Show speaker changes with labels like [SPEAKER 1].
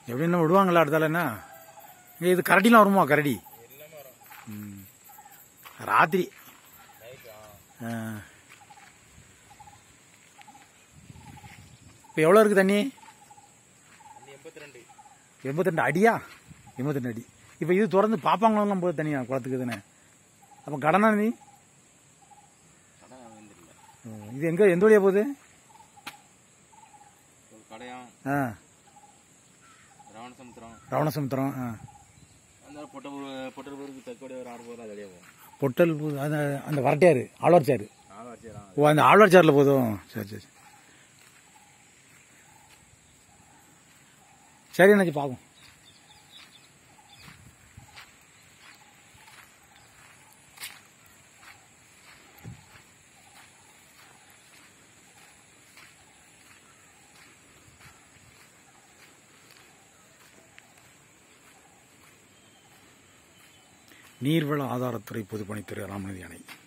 [SPEAKER 1] எப்படின்னா விடுவாங்களா அடுத்தால என்ன இங்க இது கரடிலாம் வருமா கரடி
[SPEAKER 2] எல்லாமே வரும்
[SPEAKER 1] ம். ராத்திரி
[SPEAKER 2] நைட்
[SPEAKER 1] ஆ. இப்போ எவ்வளோ இருக்கு தண்ணி
[SPEAKER 2] அஞ்சு எண்பத்தி ரெண்டு
[SPEAKER 1] எண்பத்திரெண்டு அடியா எண்பத்திரெண்டு அடி இப்போ இது திறந்து பாப்பாங்களாம் போகுது தனியா குளத்துக்கு தானே அப்போ கடனா நீ
[SPEAKER 2] கடை வந்துடல
[SPEAKER 1] ம். இது எங்கே எந்த வழியா போகுது
[SPEAKER 2] ஒரு கடையாம்
[SPEAKER 1] ஆ
[SPEAKER 2] ராவணசமுத்திரம்
[SPEAKER 1] ரவணசமுத்திரம் ஆ
[SPEAKER 2] அந்த பொட்டபூர் பொட்டபூருக்கு தெற்கோடி ஒரு ஆறு போதும் அது வெளியே போகும்
[SPEAKER 1] பொட்டல் போகுது அந்த அந்த வரட்டையாரு ஆழ்வார்ச்சாரு
[SPEAKER 2] நாலு வச்சுக்கிறான்
[SPEAKER 1] ஓ அந்த ஆழ்வார்ச்சாரில் போதும் சரி சரி சரி எனக்கு பார்க்கும் நீர்வள ஆதாரத்துறை பொதுப்பணித்துறை ராமநதி அணை